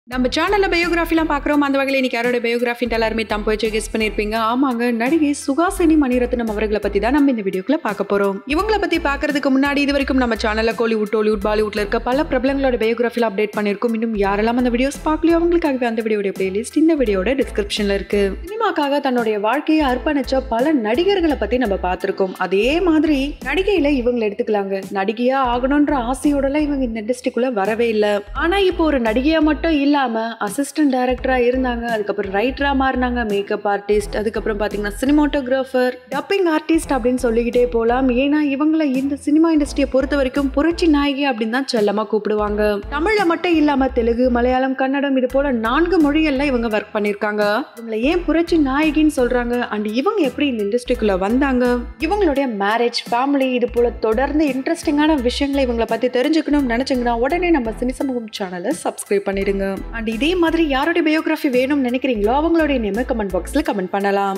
நம்ம சேனல்ல பயோகிராஃபிலாம் பார்க்குறோம் அந்த வகையில் இன்னைக்கு யாரோட பயோகிராஃபின்ட்டு எல்லாருமே தம் போய் கெஸ் பண்ணியிருப்பீங்க ஆமாங்க நடிகை சுகாசினி மணிரத்னம் அவர்களை பற்றி தான் நம்ம இந்த வீடியோக்குள்ள பார்க்க போகிறோம் இவங்கள பற்றி பார்க்கறதுக்கு முன்னாடி இது வரைக்கும் நம்ம சேனலில் கோலிவுட் டோலிவுட் பாலிவுட்ல இருக்க பல பிரபலங்களோட பயோகிராஃபியில் அப்டேட் பண்ணியிருக்கோம் இன்னும் யாரெல்லாம் அந்த வீடியோஸ் பார்க்கலையோ அவங்களுக்காகவே அந்த வீடியோட பிளேலிஸ்ட் இந்த வீடியோட டிஸ்கிரிப்ஷனில் இருக்கு சினிமாக்காக தன்னுடைய வாழ்க்கையை அர்ப்பணிச்ச பல நடிகர்களை பற்றி நம்ம பார்த்துருக்கோம் அதே மாதிரி நடிகையில இவங்களை எடுத்துக்கலாங்க நடிகையா ஆகணுன்ற ஆசையோடலாம் இவங்க இந்த இண்டஸ்ட்ரிக்குள்ள வரவே இல்லை ஆனா இப்போ ஒரு நடிகையா மட்டும் இல்லாம அசிஸ்டன்ட் டைரக்டரா இருந்தாங்க அதுக்கப்புறம் ரைட்டரா மாறினாங்க மேக்கப் ஆர்டிஸ்ட் அதுக்கப்புறம் பாத்தீங்கன்னா சினிமாட்டோகிராஃபர் டப்பிங் ஆர்டிஸ்ட் அப்படின்னு சொல்லிக்கிட்டே போலாம் ஏன்னா இவங்கள இந்த சினிமா இண்டஸ்ட்ரியை பொறுத்த வரைக்கும் புரட்சி நாயகி அப்படின்னு தான் செல்லமா கூப்பிடுவாங்க தமிழ்ல மட்டும் இல்லாம தெலுங்கு மலையாளம் கன்னடம் இது போல நான்கு மொழிகள்ல இவங்க ஒர்க் பண்ணிருக்காங்க இவங்களை ஏன் புரட்சி நாயகின்னு சொல்றாங்க அண்ட் இவங்க எப்படி இந்த இண்டஸ்ட்ரிக்குள்ள வந்தாங்க இவங்களுடைய மேரேஜ் ஃபேமிலி இது போல தொடர்ந்து இன்ட்ரெஸ்டிங்கான விஷயங்களை இவங்களை பத்தி தெரிஞ்சுக்கணும்னு நினைச்சீங்கன்னா உடனே நம்ம சினி சமூகம் சேனலை சப்ஸ்கிரைப் பண்ணிடுங்க அண்ட் இதே மாதிரி யாருடைய பயோகிராஃபி வேணும்னு நினைக்கிறீங்களோ அவங்களுடைய நேம கமெண்ட் பாக்ஸ்ல கமெண்ட் பண்ணலாம்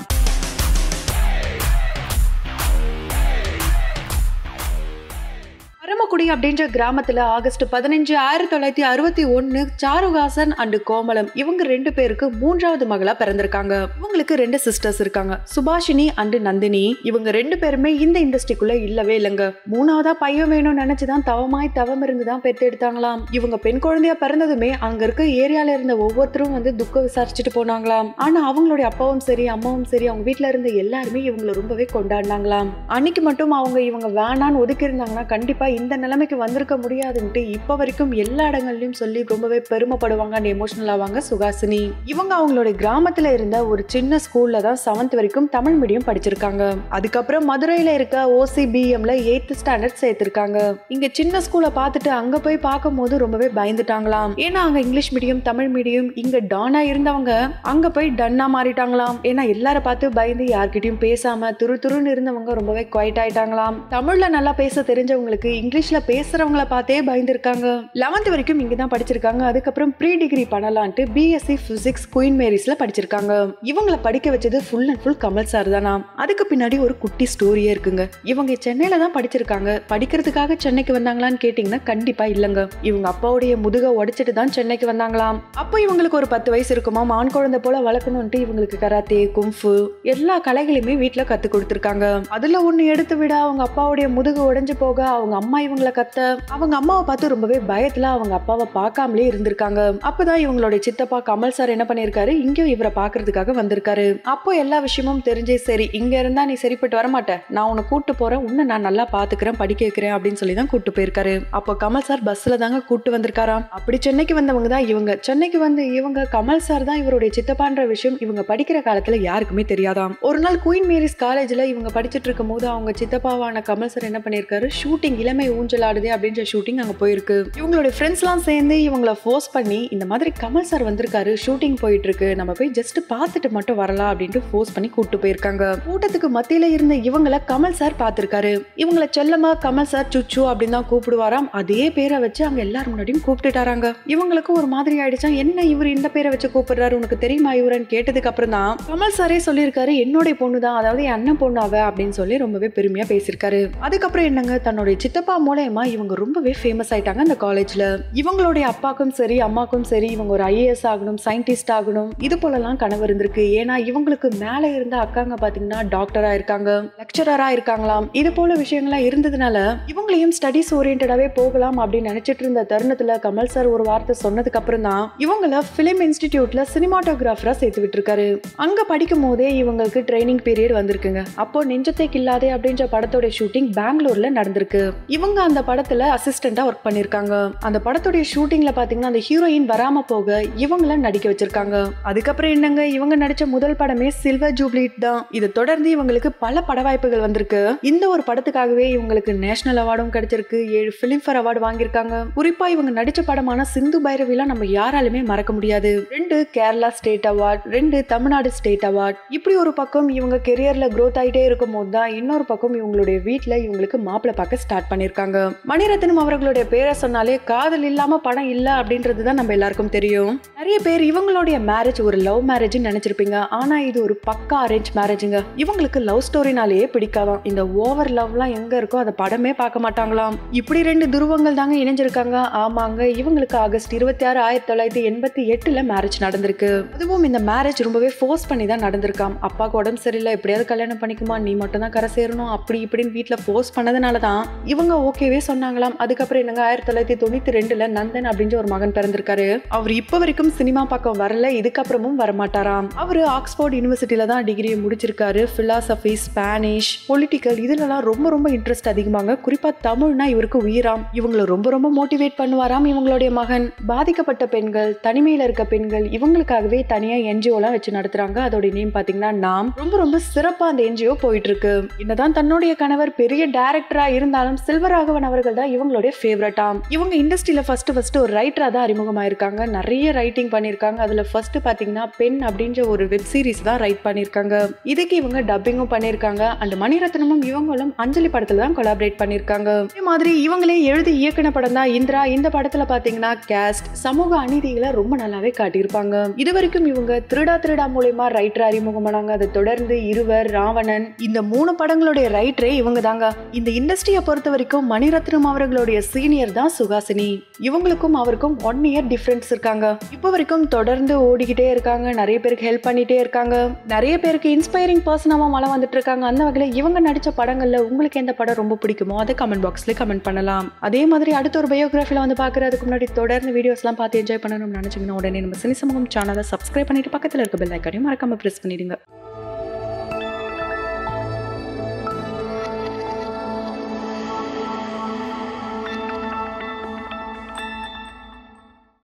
பரமக்குடி அப்படின்ற கிராமத்துல ஆகஸ்ட் பதினஞ்சு ஆயிரத்தி தொள்ளாயிரத்தி அறுபத்தி ஒன்னு சாருகாசன் அண்ட் கோமலம் இவங்க ரெண்டு பேருக்கு மூன்றாவது மகளா பிறந்திருக்காங்க இவங்களுக்கு ரெண்டு சிஸ்டர்ஸ் இருக்காங்க சுபாஷினி அண்ட் நந்தினி இவங்க ரெண்டு பேருமே இந்த இண்டஸ்ட்ரிக்குள்ள இல்லவே இல்லைங்க மூணாவதா பையன் வேணும்னு நினைச்சுதான் தவமாய் தவம் இருந்துதான் பெத்து எடுத்தாங்களாம் இவங்க பெண் குழந்தையா பிறந்ததுமே அங்க இருக்க ஏரியால இருந்த ஒவ்வொருத்தரும் வந்து துக்கம் விசாரிச்சுட்டு போனாங்களாம் ஆனா அவங்களுடைய அப்பாவும் சரி அம்மாவும் சரி அவங்க வீட்ல இருந்த எல்லாருமே இவங்களை ரொம்பவே கொண்டாடினாங்களாம் அன்னைக்கு மட்டும் அவங்க இவங்க வேணான்னு ஒதுக்கி இருந்தாங்கன்னா கண்டிப்பா இந்த நிலைமைக்கு வந்திருக்க முடியாதுன்ட்டு இப்ப வரைக்கும் எல்லா இடங்கள்லயும் சொல்லி ரொம்பவே பெருமைப்படுவாங்க அண்ட் எமோஷனல் ஆவாங்க சுகாசினி இவங்க அவங்களோட கிராமத்துல இருந்த ஒரு சின்ன ஸ்கூல்ல தான் செவன்த் வரைக்கும் தமிழ் மீடியம் படிச்சிருக்காங்க அதுக்கப்புறம் மதுரையில இருக்க ஓசிபிஎம்ல எயித்து ஸ்டாண்டர்ட் சேர்த்திருக்காங்க இங்க சின்ன ஸ்கூலை பார்த்துட்டு அங்க போய் பார்க்கும் போது ரொம்பவே பயந்துட்டாங்களாம் ஏன்னா அங்க இங்கிலீஷ் மீடியம் தமிழ் மீடியம் இங்க டானா இருந்தவங்க அங்க போய் டன்னா மாறிட்டாங்களாம் ஏன்னா எல்லார பார்த்து பயந்து யார்கிட்டயும் பேசாம துரு துருன்னு இருந்தவங்க ரொம்பவே குவைட் ஆயிட்டாங்களாம் தமிழ்ல நல்லா பேச தெரிஞ்சவங்களுக்கு இங்கிலீஷ்ல பேசுறவங்கள பார்த்தே பயந்துருக்காங்க லெவன்த் வரைக்கும் இங்க தான் படிச்சிருக்காங்க அதுக்கப்புறம் ப்ரீ டிகிரி பண்ணலான்ட்டு பிஎஸ்சி பிசிக்ஸ் குயின் மேரிஸ்ல படிச்சிருக்காங்க இவங்கள படிக்க வச்சது full and full Kamal sir தானா அதுக்கு பின்னாடி ஒரு குட்டி ஸ்டோரியே இருக்குங்க இவங்க சென்னையில தான் படிச்சிருக்காங்க படிக்கிறதுக்காக சென்னைக்கு வந்தாங்களான்னு கேட்டீங்கன்னா கண்டிப்பா இல்லைங்க இவங்க அப்பாவுடைய முதுக உடைச்சிட்டு தான் சென்னைக்கு வந்தாங்களாம் அப்போ இவங்களுக்கு ஒரு பத்து வயசு இருக்குமா ஆண் குழந்தை போல வளர்க்கணும்ட்டு இவங்களுக்கு கராத்தே கும்ஃபு எல்லா கலைகளையுமே வீட்டுல கத்து கொடுத்துருக்காங்க அதுல ஒண்ணு எடுத்து விட அவங்க அப்பாவுடைய முதுகு உடைஞ்சு போக அவங்க அம்மா இவங்கள கத்த அவங்க அம்மாவை பார்த்து ரொம்பவே பயத்துல அவங்க அப்பாவை பார்க்காமலே இருந்திருக்காங்க அப்பதான் இவங்களுடைய சித்தப்பா கமல் சார் என்ன பண்ணிருக்காரு இங்கேயும் இவரை பாக்குறதுக்காக வந்திருக்காரு அப்போ எல்லா விஷயமும் தெரிஞ்சே சரி இங்க இருந்தா நீ சரிப்பட்டு வரமாட்ட நான் உன்னை கூட்டு போறேன் உன்னை நான் நல்லா பாத்துக்கிறேன் படிக்க வைக்கிறேன் அப்படின்னு சொல்லி தான் கூட்டு போயிருக்காரு அப்போ கமல் சார் பஸ்ல தாங்க கூட்டு வந்திருக்காராம் அப்படி சென்னைக்கு வந்தவங்க தான் இவங்க சென்னைக்கு வந்து இவங்க கமல் சார் தான் இவருடைய சித்தப்பான்ற விஷயம் இவங்க படிக்கிற காலத்துல யாருக்குமே தெரியாதாம் ஒரு நாள் குயின் மேரிஸ் காலேஜ்ல இவங்க படிச்சிட்டு இருக்கும் போது அவங்க சித்தப்பாவான கமல் சார் என்ன பண்ணிருக்காரு ஷூட்டிங் இளமை ஊஞ்சல் ஆடுது அப்படின்ற ஷூட்டிங் அங்க போயிருக்கு இவங்களுடைய ஃப்ரெண்ட்ஸ்லாம் சேர்ந்து இவங்கள ஃபோர்ஸ் பண்ணி இந்த மாதிரி கமல் சார் வந்திருக்காரு ஷூட்டிங் போயிட்டு இருக்கு நம்ம போய் ஜஸ்ட் பார்த்துட்டு மட்டும் வரலாம் அப்படின்ட்டு ஃபோர்ஸ் பண்ணி கூட்டு போயிருக்காங்க கூட்டத்துக்கு மத்தியில இருந்த இவங்கள கமல் சார் பார்த்திருக்காரு இவங்கள செல்லமா கமல் சார் சுச்சு அப்படின்னு தான் கூப்பிடுவாராம் அதே பேரை வச்சு அங்க எல்லாரும் முன்னாடியும் கூப்பிட்டுட்டாராங்க இவங்களுக்கு ஒரு மாதிரி ஆயிடுச்சா என்ன இவர் இந்த பேரை வச்சு கூப்பிடுறாரு உனக்கு தெரியுமா இவரன்னு கேட்டதுக்கு அப்புறம் தான் கமல் சாரே சொல்லியிருக்காரு என்னுடைய பொண்ணு தான் அதாவது என் அண்ணன் பொண்ணு அவ அப்படின்னு சொல்லி ரொம்பவே பெருமையா பேசியிருக்காரு அதுக்கப்புறம் என்னங்க தன்னுடைய சித்தப்பா மூலயமா இவங்க ரொம்பவே ஃபேமஸ் ஆயிட்டாங்க அந்த காலேஜ்ல இவங்களுடைய அப்பாக்கும் சரி அம்மாக்கும் சரி இவங்க ஒரு ஐஏஎஸ் ஆகணும் சயின்டிஸ்ட் ஆகணும் இது போலலாம் கனவு இருந்திருக்கு ஏன்னா இவங்களுக்கு மேல இருந்த அக்காங்க பாத்தீங்கன்னா டாக்டரா இருக்காங்க லெக்சரரா இருக்காங்களாம் இது போல விஷயங்கள்லாம் இருந்ததுனால இவங்களையும் ஸ்டடிஸ் ஓரியன்டாவே போகலாம் அப்படின்னு நினைச்சிட்டு இருந்த தருணத்துல கமல் சார் ஒரு வார்த்தை சொன்னதுக்கு அப்புறம் தான் இவங்கள பிலிம் இன்ஸ்டிடியூட்ல சினிமாட்டோகிராஃபரா சேர்த்து விட்டுருக்காரு அங்க படிக்கும் போதே இவங்களுக்கு ட்ரைனிங் பீரியட் வந்திருக்குங்க அப்போ நெஞ்சத்தை கில்லாதே அப்படின்ற படத்தோட ஷூட்டிங் பெங்களூர்ல நடந்திருக்கு இவங்க அந்த படத்துல அசிஸ்டண்டா ஒர்க் பண்ணிருக்காங்க அந்த படத்துடைய ஷூட்டிங்ல பாத்தீங்கன்னா அந்த ஹீரோயின் வராம போக இவங்கள நடிக்க வச்சிருக்காங்க அதுக்கப்புறம் என்னங்க இவங்க நடிச்ச முதல் படமே சில்வர் ஜூப்ளிட் தான் இதை தொடர்ந்து இவங்களுக்கு பல பட வாய்ப்புகள் வந்திருக்கு இந்த ஒரு படத்துக்காகவே இவங்களுக்கு நேஷனல் அவார்டும் கிடைச்சிருக்கு ஏழு பிலிம்ஃபேர் அவார்டு வாங்கியிருக்காங்க குறிப்பா இவங்க நடிச்ச படமான சிந்து பைரவிலாம் நம்ம யாராலுமே மறக்க முடியாது ரெண்டு கேரளா ஸ்டேட் அவார்ட் ரெண்டு தமிழ்நாடு ஸ்டேட் அவார்ட் இப்படி ஒரு பக்கம் இவங்க கெரியர்ல growth ஆயிட்டே இருக்கும் போது தான் இன்னொரு பக்கம் இவங்களுடைய வீட்ல இவங்களுக்கு மாப்பிள்ளை பார்க்க ஸ்டார்ட் பண்ணிருக்காங்க மணிரத்னம் அவர்களுடைய பேரை சொன்னாலே காதல் இல்லாம படம் இல்ல அப்படின்றது தான் நம்ம எல்லாருக்கும் தெரியும் நிறைய பேர் இவங்களுடைய மேரேஜ் ஒரு லவ் மேரேஜ் நினைச்சிருப்பீங்க ஆனா இது ஒரு பக்கா அரேஞ்ச் மேரேஜுங்க இவங்களுக்கு லவ் ஸ்டோரினாலேயே பிடிக்காதாம் இந்த ஓவர் லவ்லாம் எங்க இருக்கோ அதை படமே பார்க்க மாட்டாங்களாம் இப்படி ரெண்டு துருவங்கள் தாங்க இணைஞ்சிருக்காங்க ஆமாங்க இவங்களுக்கு ஆகஸ்ட் இருபத்தி ஆறு ஆயிரத்தி தொள்ளாயிரத்தி எண்பத்தி எட்டுல மேரேஜ் நடந்திருக்கு அதுவும் இந்த மேரேஜ் ரொம்பவே ஃபோர்ஸ் பண்ணி தான் நடந்திருக்காம் அப்பாவுக்கு உடம்பு சரியில்லை எப்படியாவது கல்யாணம் பண்ணிக்குமா நீ மட்டும் தான் கரை சேரணும் அப்படி இப்படின்னு வீட்டில் ஃபோர்ஸ் பண்ணதுனால தான் இவங்க ஓகேவே சொன்னாங்களாம் அதுக்கப்புறம் என்னங்க ஆயிரத்தி தொள்ளாயிரத்தி தொண்ணூத்தி ரெண்டுல நந்தன் அப்படின்ற ஒரு மகன் பிறந்திருக்காரு அவர் இப்போ வரைக்கும் சினிமா பக்கம் வரல இதுக்கப்புறமும் வரமாட்டாராம் அவர் ஆக்ஸ்போர்ட் யூனிவர்சிட்டியில தான் டிகிரியை முடிச்சிருக்காரு பிலாசபி ஸ்பானிஷ் பொலிட்டிக்கல் இதுலலாம் ரொம்ப ரொம்ப இன்ட்ரெஸ்ட் அதிகமாங்க குறிப்பா தமிழ்னா இவருக்கு உயிராம் இவங்களை ரொம்ப ரொம்ப மோட்டிவேட் பண்ணுவாராம் இவங்களுடைய மகன் பாதிக்கப்பட்ட பெண்கள் தனிமையில இருக்க பெண்கள் இவங்களுக்காகவே தனியா என்ஜிஓலாம் வச்சு நடத்துறாங்க அதோட நேம் பாத்தீங்கன்னா நாம் ரொம்ப ரொம்ப சிறப்பா அந்த என்ஜிஓ போயிட்டு இருக்கு என்னதான் தன்னுடைய கணவர் பெரிய டைரக்டரா இருந்தாலும் செல்வராகவன் அவர்கள் தான் இவங்களுடைய ஃபேவரட்டாம் இவங்க இண்டஸ்ட்ரியில ஃபர்ஸ்ட் ஃபர்ஸ்ட் ஒரு ரைட்டரா தான் அறிமுகமாயிருக்காங்க நிறைய ரைட்டிங் பண்ணியிருக்காங்க அதுல ஃபர்ஸ்ட் பாத்தீங்கன்னா பெண் அப்படின்ற ஒரு வெப் சீரிஸ் தான் ரைட் பண்ணியிருக்காங்க இதுக்கு இவங்க டப்பிங்கும் பண்ணியிருக்காங்க அண்ட் மணிரத்னமும் இவங்களும் அஞ்சலி படத்துல தான் கொலாபரேட் பண்ணியிருக்காங்க இதே மாதிரி இவங்களே எழுதி இயக்குன படம் தான் இந்திரா இந்த படத்துல பாத்தீங்கன்னா கேஸ்ட் சமூக அநீதிகளை ரொம்ப நல்லாவே காட்டியிருப்பாங்க இது வரைக்கும் இவங்க திருடா திருடா மூலயமா ரைட்டர் அறிமுகமானாங்க அதை தொடர்ந்து இருவர் ராவணன் இந்த மூணு படங்களுடைய ரைட்டரே இவங்க தாங்க இந்த இண்டஸ்ட்ரியை பொறுத்த வரைக்கும் மணிரத்னம் அவர்களுடைய சீனியர் தான் சுகாசினி இவங்களுக்கும் அவருக்கும் ஒன் இயர் டிஃபரன்ஸ் இருக்காங்க இப்போ வரைக்கும் தொடர்ந்து ஓடிக்கிட்டே இருக்காங்க நிறைய பேருக்கு ஹெல்ப் பண்ணிட்டே இருக்காங்க நிறைய பேருக்கு இன்ஸ்பைரிங் பர்சனாக மழை வந்துட்டு இருக்காங்க அந்த வகையில் இவங்க நடிச்ச படங்கள்ல உங்களுக்கு எந்த படம் ரொம்ப பிடிக்குமோ அதை கமெண்ட் பாக்ஸ்ல கமெண்ட் பண்ணலாம் அதே மாதிரி அடுத்த ஒரு பயோகிராஃபில வந்து பார்க்கறதுக்கு முன்னாடி தொடர்ந்து வீடியோஸ்லாம் பார்த்து என்ஜாய் பண்ணணும்னு நினைச்சீங்கன்னா உடனே நம்ம சினி சமூகம் சேனலை சப்ஸ்கிரைப் பண்ணிட்டு பக்கத்தில் இருக்க பெல் ஐக்கானையும் மறக்காம ப்ரெஸ் பண்ணிடுங்க